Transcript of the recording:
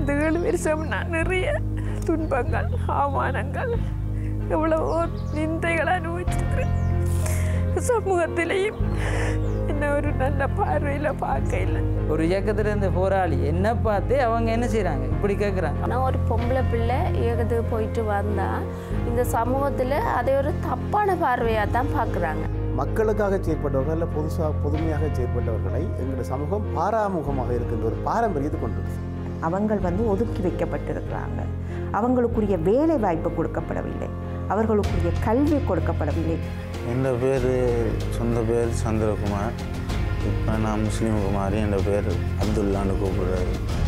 இந்த ஏழு வருஷம் நான் நிறைய துன்பங்கள் அவமானங்கள் எவ்வளவோ நிந்தைகள் அனுபவிச்சிருக்கிறேன் சமூகத்திலையும் என்ன ஒரு நல்ல பார்வையில் பார்க்க இல்லை ஒரு இயக்கத்துல இருந்த போராளி என்ன பார்த்து அவங்க என்ன செய்றாங்க இப்படி கேட்குறாங்க நான் ஒரு பொம்பளை பிள்ளை இயக்கத்துக்கு போயிட்டு வந்தா இந்த சமூகத்தில் அதை ஒரு தப்பான பார்வையாக தான் பார்க்குறாங்க மக்களுக்காக செயற்பட்டவர்கள் அல்ல பொதுசாக பொதுமையாக செயற்பட்டவர்களை எங்களுடைய சமூகம் பாராமுகமாக இருக்கின்ற ஒரு பாரம்பரியத்தை கொண்டிருக்கு அவங்கள் வந்து ஒதுக்கி வைக்கப்பட்டிருக்கிறாங்க அவங்களுக்குரிய வேலை வாய்ப்பு கொடுக்கப்படவில்லை அவர்களுக்குரிய கல்வி கொடுக்கப்படவில்லை என் பேர் சொந்த பேர் சந்திரகுமார் இப்போ நான் முஸ்லீம் குமாரி என் பேர் அப்துல்லான்னு கூப்பிடுறாரு